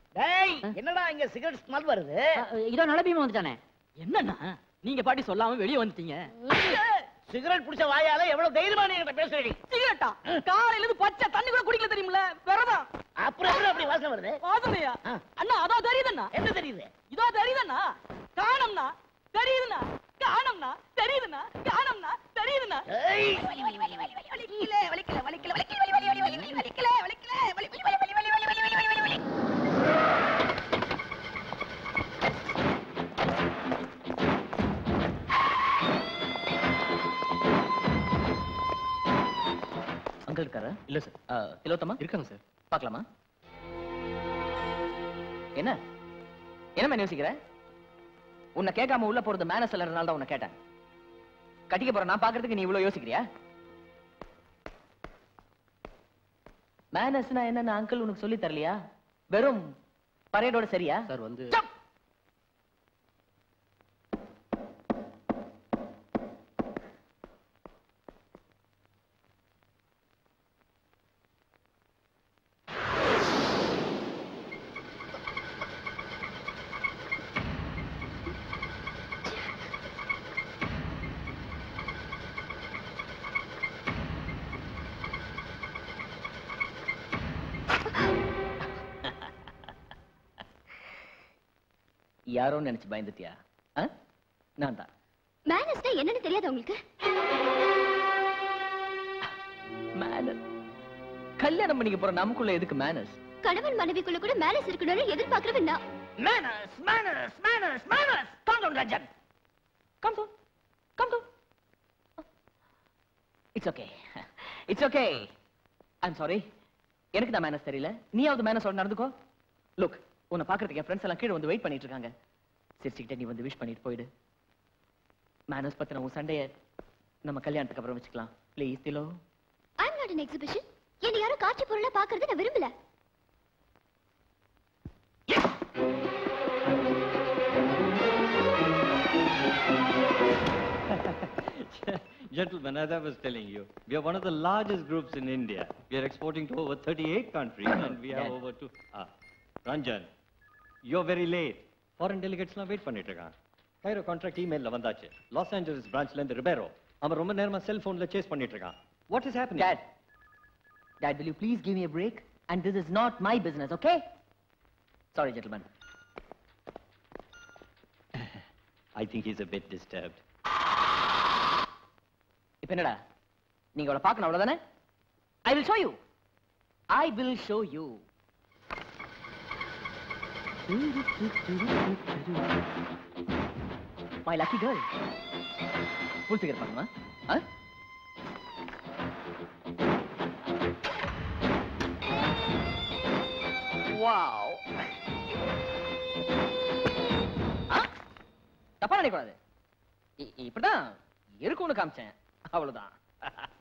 டேய் என்னடா இங்க சிகரெட் ஸ்மெல் வருது இதோ நலபீமா வந்துட்டானே என்னண்ணா நீங்க பாட்டி சொல்லாம வெளியே வந்துட்டீங்க சிகரெட் பிடிச்ச வாயால எவ்வளவு தைரியமா நீ என்கிட்ட பேசுறீங்க சிகரெட்டா காலையில இருந்து பச்சை தண்ணி கூட குடிக்கல தெரியுமில்ல விரதம் அப்புறம் எப்படி அப்படி வாசனை வருது வாசனையா ஆ. அண்ணா அதோ தெரியுதுண்ணா என்ன தெரியுது இதோ தெரியுதுண்ணா காணம்னா தெரியுதுண்ணா காணம்னா தெரியுதுண்ணா காணம்னா தெரியுதுண்ணா ஏய் அங்கிள் இருக்காரா இல்ல சார் திலோத்தமா இருக்காங்க சார் பார்க்கலாமா என்ன என்ன யோசிக்கிற உன்னை கேட்காம உள்ள போறது மேனஸ் இல்லறனால தான் உன்னை கேட்டேன் கட்டிக்க போற நான் பாக்குறதுக்கு நீ இவ்வளவு யோசிக்கிறியா மேனஸ்னா என்னன்னு அங்கிள் உனக்கு சொல்லி தரலையா வெறும் பரேடோட சரியா சார் வந்து யாரோ நினைச்சு பயந்துட்டியா ஆ? நான் தான் மேனஸ்னா என்னன்னு தெரியாது உங்களுக்கு மேனஸ் கல்யாணம் பண்ணிக்க போற நமக்குள்ள எதுக்கு மேனஸ் கணவன் மனைவிக்குள்ள கூட மேனஸ் இருக்கணும்னு எதிர்பார்க்கறவன் நான் manners manners manners manners calm down Ranjan Come down. Come down. It's okay. It's okay. I'm sorry. எனக்கு தான் மேனஸ் தெரியல நீயாவது மேனஸோட நடந்துக்கோ லுக் உன்னை பாக்குறதுக்கு என் ஃப்ரெண்ட்ஸ் எல்லாம் கீழே வந்து வெயிட் பண்ணிட்டு இருக்காங்க சிரிச்சுக்கிட்டே நீ வந்து விஷ் பண்ணிட்டு போயிடு மேனஸ் பத்தின உன் சண்டைய நம்ம கல்யாணத்துக்கு அப்புறம் வச்சுக்கலாம் ப்ளீஸ் திலோ I am not an exhibition என்ன யாரும் காட்சி பொருளா பாக்குறது நான் விரும்பல Gentlemen, as I was telling you, we are one of the largest groups in India. We are exporting to over 38 countries and we have Yeah. over two. Ah, Ranjan, you're very late. Foreign delegates எல்லாம் wait பண்ணிட்டு இருக்கான் Cairo contract இமெயில்ல வந்தாச்சு Los Angeles பிரான்ச்ல இருந்து ரிபேரோ அவன் ரொம்ப நேரமா செல்போன்ல chase பண்ணிட்டு இருக்கான் what is happening Dad, Dad, will you please give me a break? And this is not my business, okay? Sorry, gentlemen. I think is a bit disturbed இப்ப என்னடா நீங்க அவளை பார்க்கணும் அவ்வளவுதானே I will show you I will show you my lucky girl full figure பண்ணுமா ஆ wow தப்பா நினைக்கக்கூடாது இ- இப்படிதான் இருக்கும்னு காமிச்சேன் அவ்வளவுதான்